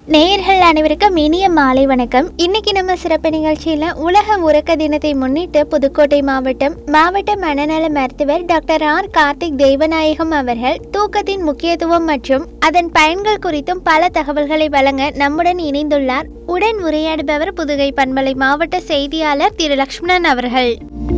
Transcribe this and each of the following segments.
நேயர்கள் அனைவருக்கும் இனிய மாலை வணக்கம் இன்னைக்கு நம்ம சிறப்பு நிகழ்ச்சியில் உலக உறக்க தினத்தை முன்னிட்டு புதுக்கோட்டை மாவட்டம் மாவட்ட மனநல மருத்துவர் டாக்டர் ஆர் கார்த்திக் தெய்வநாயகம் அவர்கள் தூக்கத்தின் முக்கியத்துவம் மற்றும் அதன் பயன்கள் குறித்தும் பல தகவல்களை வழங்க நம்முடன் இணைந்துள்ளார் உடன் உரையாடுபவர் புதுகை பண்பலை மாவட்ட செய்தியாளர் திரு லக்ஷ்மணன் அவர்கள்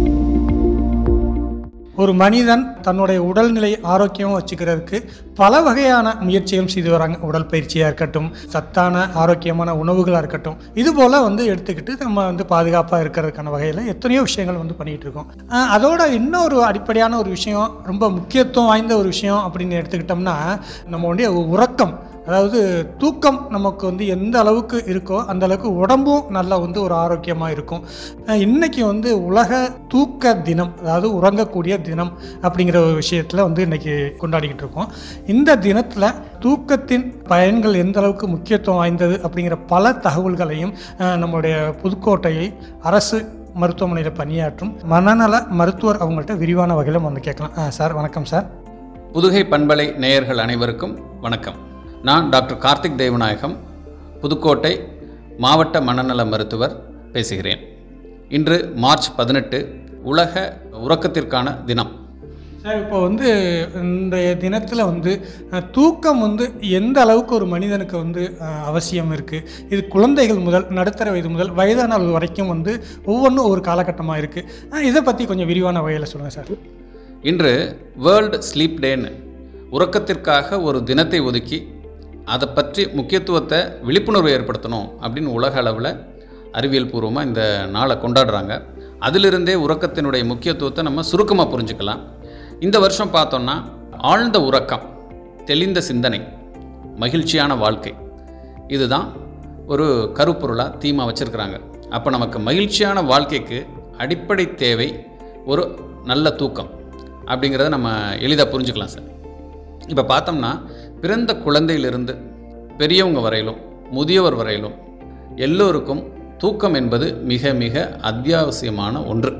ஒரு மனிதன் தன்னுடைய உடல்நிலை ஆரோக்கியமாக வச்சுக்கிறதுக்கு பல வகையான முயற்சிகளும் செய்து வராங்க உடல் பயிற்சியாக இருக்கட்டும் சத்தான ஆரோக்கியமான உணவுகளாக இருக்கட்டும் இது போல் வந்து எடுத்துக்கிட்டு நம்ம வந்து பாதுகாப்பாக இருக்கிறதுக்கான வகையில் எத்தனையோ விஷயங்கள் வந்து பண்ணிகிட்டு இருக்கோம் அஹ் அதோட இன்னொரு அடிப்படையான ஒரு விஷயம் ரொம்ப முக்கியத்துவம் வாய்ந்த ஒரு விஷயம் அப்படின்னு எடுத்துக்கிட்டோம்னா நம்மளுடைய உறக்கம் அதாவது தூக்கம் நமக்கு வந்து எந்த அளவுக்கு இருக்கோ அந்த அளவுக்கு உடம்பும் நல்லா வந்து ஒரு ஆரோக்கியமாக இருக்கும் அஹ் இன்னைக்கு வந்து உலக தூக்க தினம் அதாவது உறங்கக்கூடிய தினம் அப்படிங்கிற ஒரு விஷயத்தில் வந்து இன்னைக்கு கொண்டாடிக்கிட்டு இருக்கோம் இந்த தினத்தில் தூக்கத்தின் பயன்கள் எந்த அளவுக்கு முக்கியத்துவம் வாய்ந்தது அப்படிங்கிற பல தகவல்களையும் அஹ் நம்மளுடைய புதுக்கோட்டையை அரசு மருத்துவமனையில் பணியாற்றும் மனநல மருத்துவர் அவங்கள்ட்ட விரிவான வகையில் வந்து கேட்கலாம் அஹ் சார் வணக்கம் சார் புதுகை பண்பலை நேயர்கள் அனைவருக்கும் வணக்கம் நான் டாக்டர் கார்த்திக் தேவநாயகம் புதுக்கோட்டை மாவட்ட மனநல மருத்துவர் பேசுகிறேன் இன்று மார்ச் பதினெட்டு உலக உறக்கத்திற்கான தினம் சார் இப்போ வந்து இந்த தினத்தில் வந்து அஹ், தூக்கம் வந்து எந்த அளவுக்கு ஒரு மனிதனுக்கு வந்து அஹ், அவசியம் இருக்குது இது குழந்தைகள் முதல் நடுத்தர வயது முதல் வயதானவர்கள் வரைக்கும் வந்து ஒவ்வொன்றும் ஒரு காலகட்டமாக இருக்குது இதை பற்றி கொஞ்சம் விரிவான வகையில் சொல்லுங்கள் சார் இன்று வேர்ல்டு ஸ்லீப் டேன்னு உறக்கத்திற்காக ஒரு தினத்தை ஒதுக்கி அதை பற்றி முக்கியத்துவத்தை விழிப்புணர்வு ஏற்படுத்தணும் அப்படின்னு உலக அளவில் அறிவியல் பூர்வமாக இந்த நாளை கொண்டாடுறாங்க அதிலிருந்தே உறக்கத்தினுடைய முக்கியத்துவத்தை நம்ம சுருக்கமாக புரிஞ்சுக்கலாம் இந்த வருஷம் பார்த்தோம்னா ஆழ்ந்த உறக்கம் தெளிந்த சிந்தனை மகிழ்ச்சியான வாழ்க்கை இதுதான் ஒரு கருப்பொருளாக தீமாக வச்சுருக்கிறாங்க அப்போ நமக்கு மகிழ்ச்சியான வாழ்க்கைக்கு அடிப்படை தேவை ஒரு நல்ல தூக்கம் அப்படிங்கிறத நம்ம எளிதாக புரிஞ்சுக்கலாம் சார் இப்போ பார்த்தோம்னா பிறந்த குழந்தையிலிருந்து பெரியவங்க வரையிலும் முதியவர் வரையிலும் எல்லோருக்கும் தூக்கம் என்பது மிக மிக அத்தியாவசியமான ஒன்று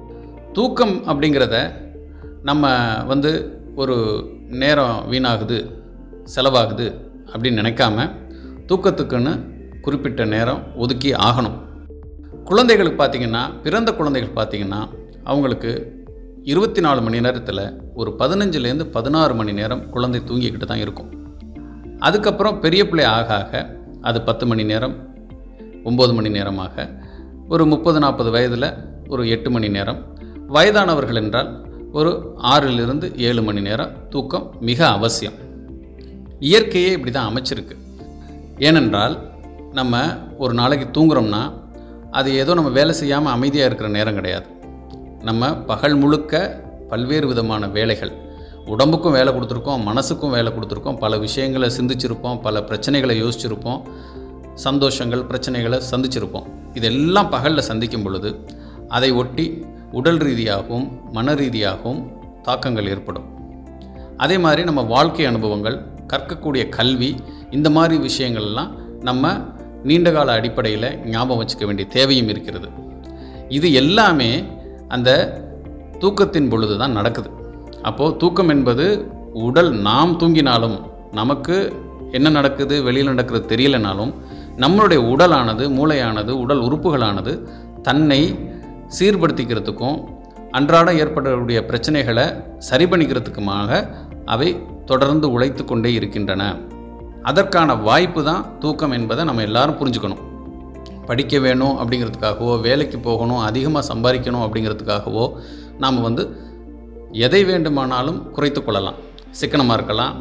தூக்கம் அப்படிங்கிறத நம்ம வந்து ஒரு நேரம் வீணாகுது செலவாகுது அப்படின்னு நினைக்காம தூக்கத்துக்குன்னு குறிப்பிட்ட நேரம் ஒதுக்கி ஆகணும் குழந்தைகளுக்கு பார்த்திங்கன்னா பிறந்த குழந்தைகள் பார்த்திங்கன்னா அவங்களுக்கு இருபத்தி நாலு மணி நேரத்தில் ஒரு பதினஞ்சுலேருந்து பதினாறு மணி நேரம் குழந்தை தூங்கிக்கிட்டு தான் இருக்கும் அதுக்கப்புறம் பெரிய பிள்ளை ஆக ஆக அது பத்து மணி நேரம் ஒம்பது மணி நேரமாக ஒரு முப்பது நாற்பது வயதில் ஒரு எட்டு மணி நேரம் வயதானவர்கள் என்றால் ஒரு ஆறிலிருந்து ஏழு மணி நேரம் தூக்கம் மிக அவசியம் இயற்கையே இப்படி தான் அமைச்சிருக்கு ஏனென்றால் நம்ம ஒரு நாளைக்கு தூங்குறோம்னா அது ஏதோ நம்ம வேலை செய்யாமல் அமைதியாக இருக்கிற நேரம் கிடையாது நம்ம பகல் முழுக்க பல்வேறு விதமான வேலைகள் உடம்புக்கும் வேலை கொடுத்துருக்கோம் மனசுக்கும் வேலை கொடுத்துருக்கோம் பல விஷயங்களை சிந்திச்சிருப்போம் பல பிரச்சனைகளை யோசிச்சிருப்போம் சந்தோஷங்கள் பிரச்சனைகளை சந்திச்சிருப்போம் இதெல்லாம் பகலில் சந்திக்கும் பொழுது அதை ஒட்டி உடல் ரீதியாகவும் மன ரீதியாகவும் தாக்கங்கள் ஏற்படும் அதே மாதிரி நம்ம வாழ்க்கை அனுபவங்கள் கற்கக்கூடிய கல்வி இந்த மாதிரி விஷயங்கள்லாம் நம்ம நீண்டகால அடிப்படையில் ஞாபகம் வச்சுக்க வேண்டிய தேவையும் இருக்கிறது இது எல்லாமே அந்த தூக்கத்தின் பொழுது தான் நடக்குது அப்போது தூக்கம் என்பது உடல் நாம் தூங்கினாலும் நமக்கு என்ன நடக்குது வெளியில் நடக்கிறது தெரியலனாலும் நம்மளுடைய உடலானது மூளையானது உடல் உறுப்புகளானது தன்னை சீர்படுத்திக்கிறதுக்கும் அன்றாடம் ஏற்படக்கூடிய பிரச்சனைகளை சரி பண்ணிக்கிறதுக்குமாக அவை தொடர்ந்து உழைத்து கொண்டே இருக்கின்றன அதற்கான வாய்ப்பு தான் தூக்கம் என்பதை நம்ம எல்லாரும் புரிஞ்சுக்கணும் படிக்க வேணும் அப்படிங்கிறதுக்காகவோ வேலைக்கு போகணும் அதிகமாக சம்பாதிக்கணும் அப்படிங்கிறதுக்காகவோ நாம் வந்து எதை வேண்டுமானாலும் குறைத்து கொள்ளலாம் சிக்கனமாக இருக்கலாம்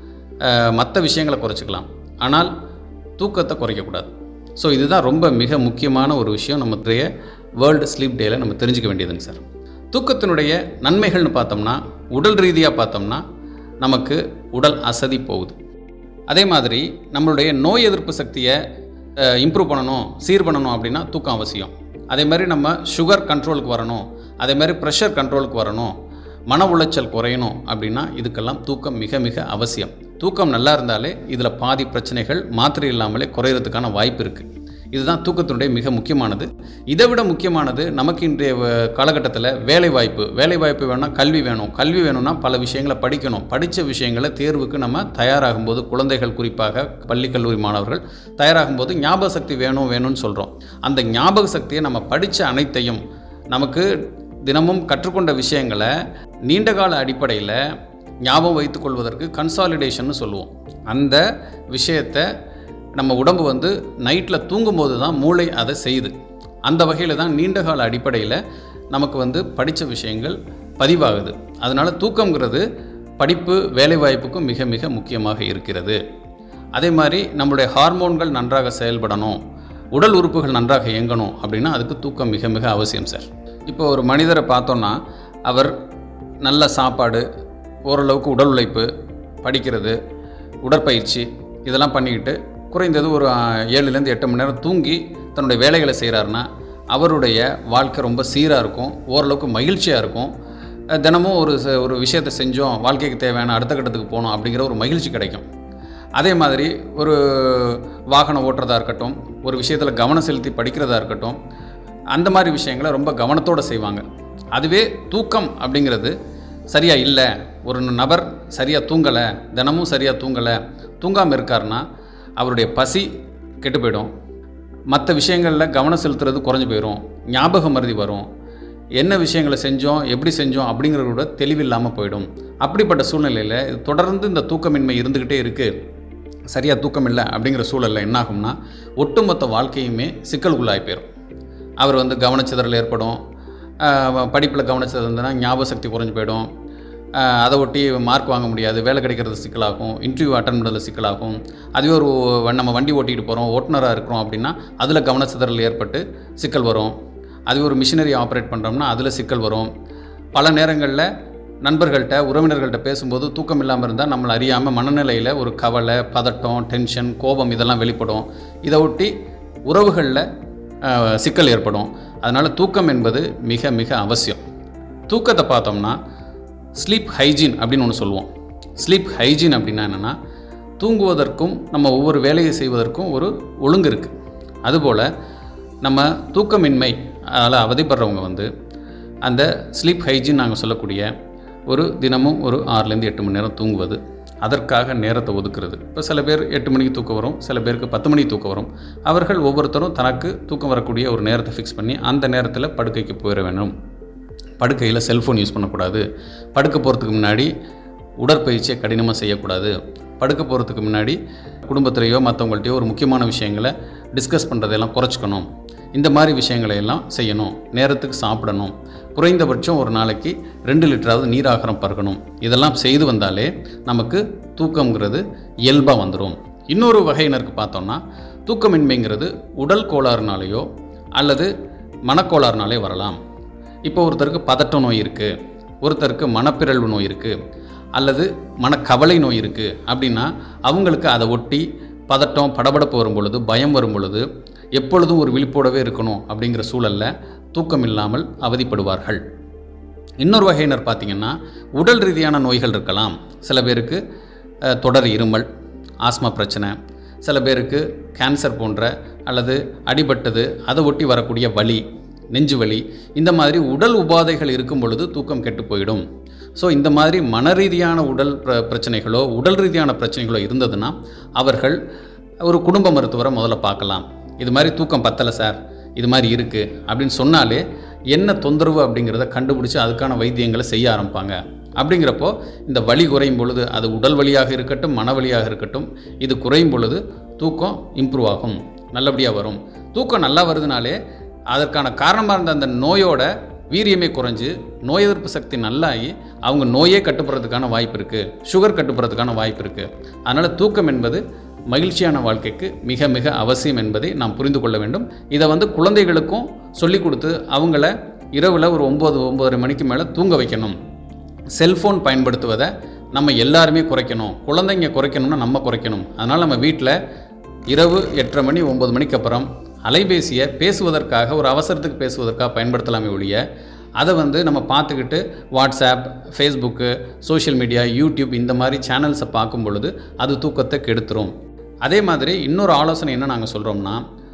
மற்ற விஷயங்களை குறைச்சிக்கலாம் ஆனால் தூக்கத்தை குறைக்கக்கூடாது ஸோ இதுதான் ரொம்ப மிக முக்கியமான ஒரு விஷயம் நம்முடைய வேர்ல்டு ஸ்லீப் டேயில் நம்ம தெரிஞ்சுக்க வேண்டியதுங்க சார் தூக்கத்தினுடைய நன்மைகள்னு பார்த்தோம்னா உடல் ரீதியாக பார்த்தோம்னா நமக்கு உடல் அசதி போகுது அதே மாதிரி நம்மளுடைய நோய் எதிர்ப்பு சக்தியை இம்ப்ரூவ் பண்ணணும் சீர் பண்ணணும் அப்படின்னா தூக்கம் அவசியம் அதே மாதிரி நம்ம சுகர் கண்ட்ரோலுக்கு வரணும் அதே மாதிரி ப்ரெஷர் கண்ட்ரோலுக்கு வரணும் மன உளைச்சல் குறையணும் அப்படின்னா இதுக்கெல்லாம் தூக்கம் மிக மிக அவசியம் தூக்கம் நல்லா இருந்தாலே இதில் பாதி பிரச்சனைகள் மாத்திரை இல்லாமலே குறையிறதுக்கான வாய்ப்பு இருக்குது இதுதான் தூக்கத்தினுடைய மிக முக்கியமானது இதை விட முக்கியமானது நமக்கு இன்றைய வ- காலகட்டத்தில் வேலை வாய்ப்பு வேலை வாய்ப்பு வேணும்னா கல்வி வேணும் கல்வி வேணும்னா பல விஷயங்களை படிக்கணும் படித்த விஷயங்களை தேர்வுக்கு நம்ம தயாராகும்போது குழந்தைகள் குறிப்பாக பள்ளி கல்லூரி மாணவர்கள் தயாராகும்போது ஞாபக சக்தி வேணும் வேணும்னு சொல்கிறோம் அந்த ஞாபக சக்தியை நம்ம படித்த அனைத்தையும் நமக்கு தினமும் கற்றுக்கொண்ட விஷயங்களை நீண்டகால அடிப்படையில் ஞாபகம் வைத்துக் கொள்வதற்கு கன்சாலிடேஷன்னு சொல்லுவோம் அந்த விஷயத்தை நம்ம உடம்பு வந்து நைட்டில் தூங்கும்போது தான் மூளை அதை செய்யுது அந்த வகையில் தான் நீண்டகால அடிப்படையில் நமக்கு வந்து படித்த விஷயங்கள் பதிவாகுது அதனால் தூக்கங்கிறது படிப்பு வேலைவாய்ப்புக்கும் மிக மிக முக்கியமாக இருக்கிறது அதே மாதிரி நம்மளுடைய ஹார்மோன்கள் நன்றாக செயல்படணும் உடல் உறுப்புகள் நன்றாக இயங்கணும் அப்படின்னா அதுக்கு தூக்கம் மிக மிக அவசியம் சார் இப்போ ஒரு மனிதரை பார்த்தோன்னா அவர் நல்ல சாப்பாடு ஓரளவுக்கு உடல் உழைப்பு படிக்கிறது உடற்பயிற்சி இதெல்லாம் பண்ணிக்கிட்டு குறைந்தது ஒரு ஆ, ஏழுலேருந்து எட்டு மணி நேரம் தூங்கி தன்னுடைய வேலைகளை செய்கிறாருன்னா அவருடைய வாழ்க்கை ரொம்ப சீராக இருக்கும் ஓரளவுக்கு மகிழ்ச்சியாக இருக்கும் அஹ், தினமும் ஒரு ச- ஒரு விஷயத்தை செஞ்சோம் வாழ்க்கைக்கு தேவையான அடுத்த கட்டத்துக்கு போகணும் அப்படிங்கிற ஒரு மகிழ்ச்சி கிடைக்கும் அதே மாதிரி ஒரு வாகனம் ஓட்டுறதா இருக்கட்டும் ஒரு விஷயத்தில் கவனம் செலுத்தி படிக்கிறதா இருக்கட்டும் அந்த மாதிரி விஷயங்களை ரொம்ப கவனத்தோடு செய்வாங்க அதுவே தூக்கம் அப்படிங்கிறது சரியாக இல்லை ஒரு நபர் சரியாக தூங்கலை தினமும் சரியாக தூங்கலை தூங்காமல் இருக்காருன்னா அவருடைய பசி கெட்டு போயிடும் மற்ற விஷயங்களில் கவனம் செலுத்துறது குறைஞ்சு போயிடும் ஞாபக மருதி வரும் என்ன விஷயங்களை செஞ்சோம் எப்படி செஞ்சோம் அப்படிங்கிறத கூட தெளிவில்லாமல் போயிடும் அப்படிப்பட்ட சூழ்நிலையில் இது தொடர்ந்து இந்த தூக்கமின்மை இருந்துக்கிட்டே இருக்குது சரியாக தூக்கம் இல்லை அப்படிங்கிற சூழலில் என்னாகும்னா ஒட்டுமொத்த வாழ்க்கையுமே சிக்கலுக்குள்ளாகி போயிடும் அவர் வந்து கவனச்சிதறல் ஏற்படும் படிப்பில் கவனச்சிதறல் இருந்ததுன்னா ஞாபக சக்தி குறைஞ்சு போயிடும் ஆஹ் அதை ஒட்டி மார்க் வாங்க முடியாது வேலை கிடைக்கிறது சிக்கலாகும் இன்டர்வியூ அட்டன் பண்ணுறதுல சிக்கலாகும் அதுவே ஒரு வ- நம்ம வண்டி ஓட்டிகிட்டு போகிறோம் ஓட்டுநராக இருக்கிறோம் அப்படின்னா அதில் கவனச்சிதறல் ஏற்பட்டு சிக்கல் வரும் அதுவே ஒரு மிஷினரி ஆப்ரேட் பண்ணுறோம்னா அதில் சிக்கல் வரும் பல நேரங்களில் நண்பர்கள்ட்ட உறவினர்கள்ட்ட பேசும்போது தூக்கம் இல்லாமல் இருந்தால் நம்மளை அறியாமல் மனநிலையில் ஒரு கவலை பதட்டம் டென்ஷன் கோபம் இதெல்லாம் வெளிப்படும் இதை ஒட்டி உறவுகளில் ஆஹ், சிக்கல் ஏற்படும் அதனால் தூக்கம் என்பது மிக மிக அவசியம் தூக்கத்தை பார்த்தோம்னா ஸ்லீப் ஹைஜீன் அப்படின்னு ஒன்று சொல்லுவோம் ஸ்லீப் ஹைஜீன் அப்படின்னா என்னென்னா தூங்குவதற்கும் நம்ம ஒவ்வொரு வேலையை செய்வதற்கும் ஒரு ஒழுங்கு இருக்குது அதுபோல் நம்ம தூக்கமின்மை அதில் அவதிப்படுறவங்க வந்து அந்த ஸ்லீப் ஹைஜீன் நாங்கள் சொல்லக்கூடிய ஒரு தினமும் ஒரு ஆறுலேருந்து எட்டு மணி நேரம் தூங்குவது அதற்காக நேரத்தை ஒதுக்குறது இப்போ சில பேர் எட்டு மணிக்கு தூக்கம் வரும் சில பேருக்கு பத்து மணிக்கு தூக்கம் வரும் அவர்கள் ஒவ்வொருத்தரும் தனக்கு தூக்கம் வரக்கூடிய ஒரு நேரத்தை ஃபிக்ஸ் பண்ணி அந்த நேரத்தில் படுக்கைக்கு போயிட வேண்டும் படுக்கையில் செல்ஃபோன் யூஸ் பண்ணக்கூடாது படுக்க போகிறதுக்கு முன்னாடி உடற்பயிற்சியை கடினமாக செய்யக்கூடாது படுக்க போகிறதுக்கு முன்னாடி குடும்பத்திலேயோ மற்றவங்கள்ட்டையோ ஒரு முக்கியமான விஷயங்களை டிஸ்கஸ் பண்ணுறதெல்லாம் குறைச்சிக்கணும் இந்த மாதிரி விஷயங்களை எல்லாம் செய்யணும் நேரத்துக்கு சாப்பிடணும் குறைந்தபட்சம் ஒரு நாளைக்கு ரெண்டு லிட்டராவது நீராகாரம் பருகணும் இதெல்லாம் செய்து வந்தாலே நமக்கு தூக்கங்கிறது இயல்பாக வந்துடும் இன்னொரு வகையினருக்கு பார்த்தோம்னா தூக்கமின்மைங்கிறது உடல் கோளாறுனாலேயோ அல்லது மனக்கோளாறுனாலே வரலாம் இப்போ ஒருத்தருக்கு பதட்ட நோய் இருக்குது ஒருத்தருக்கு மனப்பிறழ்வு நோய் இருக்குது அல்லது மனக்கவலை நோய் இருக்குது அப்படின்னா அவங்களுக்கு அதை ஒட்டி பதட்டம் படபடப்பு வரும் பொழுது பயம் வரும் பொழுது எப்பொழுதும் ஒரு விழிப்போடவே இருக்கணும் அப்படிங்கிற சூழலில் தூக்கம் இல்லாமல் அவதிப்படுவார்கள் இன்னொரு வகையினர் பார்த்திங்கன்னா உடல் ரீதியான நோய்கள் இருக்கலாம் சில பேருக்கு அஹ், தொடர் இருமல் ஆஸ்மா பிரச்சனை சில பேருக்கு கேன்சர் போன்ற அல்லது அடிபட்டது அதை ஒட்டி வரக்கூடிய வலி நெஞ்சு வலி இந்த மாதிரி உடல் உபாதைகள் இருக்கும் பொழுது தூக்கம் கெட்டு போயிடும் ஸோ இந்த மாதிரி மன ரீதியான உடல் பிர பிரச்சனைகளோ உடல் ரீதியான பிரச்சனைகளோ இருந்ததுன்னா அவர்கள் ஒரு குடும்ப மருத்துவரை முதல்ல பார்க்கலாம் இது மாதிரி தூக்கம் பத்தலை சார் இது மாதிரி இருக்குது அப்படின்னு சொன்னாலே என்ன தொந்தரவு அப்படிங்கிறத கண்டுபிடிச்சி அதுக்கான வைத்தியங்களை செய்ய ஆரம்பிப்பாங்க அப்படிங்கிறப்போ இந்த வலி குறையும் பொழுது அது உடல் வலியாக இருக்கட்டும் மன வலியாக இருக்கட்டும் இது குறையும் பொழுது தூக்கம் இம்ப்ரூவ் ஆகும் நல்லபடியாக வரும் தூக்கம் நல்லா வருதுனாலே அதற்கான காரணமாக இருந்த அந்த நோயோட வீரியமே குறைஞ்சு நோய் எதிர்ப்பு சக்தி நல்லாகி அவங்க நோயே கட்டுப்படுறதுக்கான வாய்ப்பு இருக்குது சுகர் கட்டுப்படுறதுக்கான வாய்ப்பு இருக்குது அதனால் தூக்கம் என்பது மகிழ்ச்சியான வாழ்க்கைக்கு மிக மிக அவசியம் என்பதை நாம் புரிந்து கொள்ள வேண்டும் இதை வந்து குழந்தைகளுக்கும் சொல்லிக் கொடுத்து அவங்கள இரவில் ஒரு ஒம்பது ஒம்பதரை மணிக்கு மேலே தூங்க வைக்கணும் செல்ஃபோன் பயன்படுத்துவதை நம்ம எல்லாருமே குறைக்கணும் குழந்தைங்க குறைக்கணும்னா நம்ம குறைக்கணும் அதனால் நம்ம வீட்டில் இரவு எட்டரை மணி ஒம்பது மணிக்கு அப்புறம் அலைபேசியை பேசுவதற்காக ஒரு அவசரத்துக்கு பேசுவதற்காக பயன்படுத்தலாமே ஒழிய அதை வந்து நம்ம பார்த்துக்கிட்டு WhatsApp Facebook social media YouTube இந்த மாதிரி சேனல்ஸை பார்க்கும் பொழுது அது தூக்கத்தை கெடுத்துரும் அதே மாதிரி இன்னொரு ஆலோசனை என்ன நாங்கள் சொல்கிறோம்னா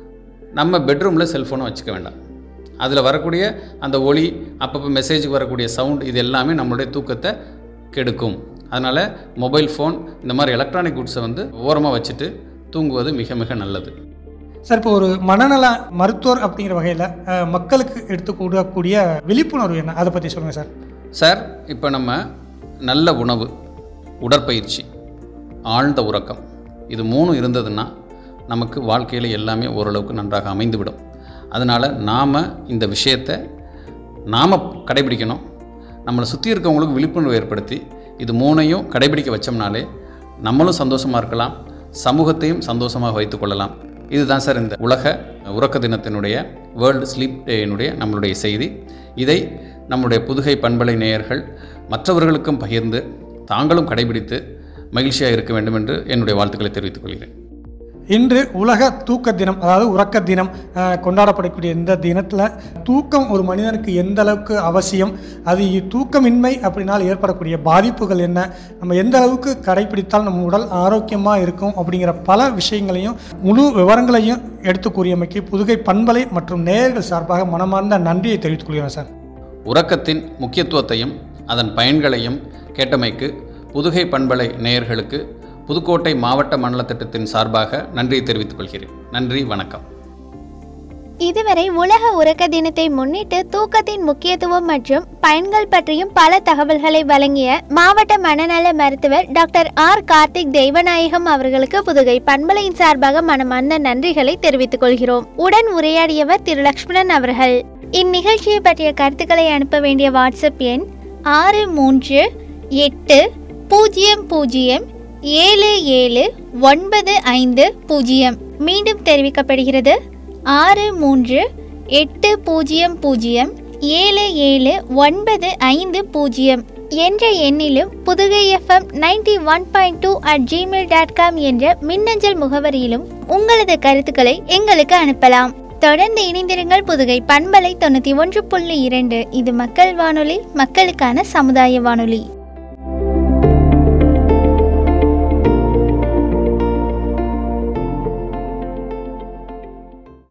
நம்ம பெட்ரூமில் செல்ஃபோனை வச்சுக்க வேண்டாம் அதில் வரக்கூடிய அந்த ஒளி அப்பப்போ மெசேஜுக்கு வரக்கூடிய சவுண்ட் இது எல்லாமே நம்மளுடைய தூக்கத்தை கெடுக்கும் அதனால் மொபைல் ஃபோன் இந்த மாதிரி எலக்ட்ரானிக் குட்ஸை வந்து ஓரமாக வச்சுட்டு தூங்குவது மிக மிக நல்லது சார் இப்போ ஒரு மனநல மருத்துவர் அப்படிங்கிற வகையில் அஹ், மக்களுக்கு எடுத்து கொடுக்கக்கூடிய விழிப்புணர்வு என்ன அதை பற்றி சொல்லுங்கள் சார் சார் இப்போ நம்ம நல்ல உணவு உடற்பயிற்சி ஆழ்ந்த உறக்கம் இது மூணும் இருந்ததுன்னா நமக்கு வாழ்க்கையில் எல்லாமே ஓரளவுக்கு நன்றாக அமைந்துவிடும் அதனால் நாம் இந்த விஷயத்தை நாம் கடைபிடிக்கணும் நம்மளை சுற்றி இருக்கவங்களுக்கு விழிப்புணர்வு ஏற்படுத்தி இது மூணையும் கடைபிடிக்க வச்சோம்னாலே நம்மளும் சந்தோஷமாக இருக்கலாம் சமூகத்தையும் சந்தோஷமாக வைத்துக்கொள்ளலாம் இதுதான் சார் இந்த உலக உறக்க தினத்தினுடைய வேர்ல்டு ஸ்லீப் டேயினுடைய நம்மளுடைய செய்தி இதை நம்முடைய புதுகை பண்பலை நேயர்கள் மற்றவர்களுக்கும் பகிர்ந்து தாங்களும் கடைபிடித்து மகிழ்ச்சியாக இருக்க வேண்டும் என்று என்னுடைய வாழ்த்துக்களை தெரிவித்துக் கொள்கிறேன் இன்று உலக தூக்க தினம் அதாவது உறக்க தினம் அஹ், கொண்டாடப்படக்கூடிய இந்த தினத்தில் தூக்கம் ஒரு மனிதனுக்கு எந்த அளவுக்கு அவசியம் அது இ- தூக்கமின்மை அப்படினால் ஏற்படக்கூடிய பாதிப்புகள் என்ன நம்ம எந்த அளவுக்கு கடைபிடித்தால் நம்ம உடல் ஆரோக்கியமாக இருக்கும் அப்படிங்கிற பல விஷயங்களையும் முழு விவரங்களையும் எடுத்து கூறியமைக்கு புதுகை பண்பலை மற்றும் நேயர்கள் சார்பாக மனமார்ந்த நன்றியை தெரிவித்துக் கொள்கிறேன் சார் உறக்கத்தின் முக்கியத்துவத்தையும் அதன் பயன்களையும் கேட்டமைக்கு புதுகை பண்பலை நேயர்களுக்கு புதுக்கோட்டை மாவட்ட மண்டல திட்டத்தின் சார்பாக நன்றியை தெரிவித்துக் கொள்கிறேன் நன்றி வணக்கம் இதுவரை உலக உறக்க தினத்தை முன்னிட்டு தூக்கத்தின் முக்கியத்துவம் மற்றும் பயன்கள் பற்றியும் பல தகவல்களை வழங்கிய மாவட்ட மனநல மருத்துவர் டாக்டர் ஆர் கார்த்திக் தெய்வநாயகம் அவர்களுக்கு புதுகை பண்பலையின் சார்பாக மனமார்ந்த நன்றிகளை தெரிவித்துக் கொள்கிறோம் உடன் உரையாடியவர் திரு லக்ஷ்மணன் அவர்கள் இந்நிகழ்ச்சியை பற்றிய கருத்துக்களை அனுப்ப வேண்டிய வாட்ஸ்அப் எண் ஆறு மூன்று எட்டு பூஜ்ஜியம் பூஜ்ஜியம் ஏழு ஏழு ஒன்பது ஐந்து பூஜ்ஜியம் மீண்டும் தெரிவிக்கப்படுகிறது ஆறு மூன்று எட்டு பூஜ்ஜியம் பூஜ்ஜியம் ஏழு ஏழு ஒன்பது ஐந்து பூஜ்ஜியம் என்ற எண்ணிலும் Pudhugai FM ninety one point two at Gmail dot com என்ற மின்னஞ்சல் முகவரியிலும் உங்களது கருத்துக்களை எங்களுக்கு அனுப்பலாம் தொடர்ந்து இணைந்திருங்கள் புதுகை பண்பலை தொண்ணூற்றி ஒன்று புள்ளி இரண்டு இது மக்கள் வானொலி மக்களுக்கான சமுதாய வானொலி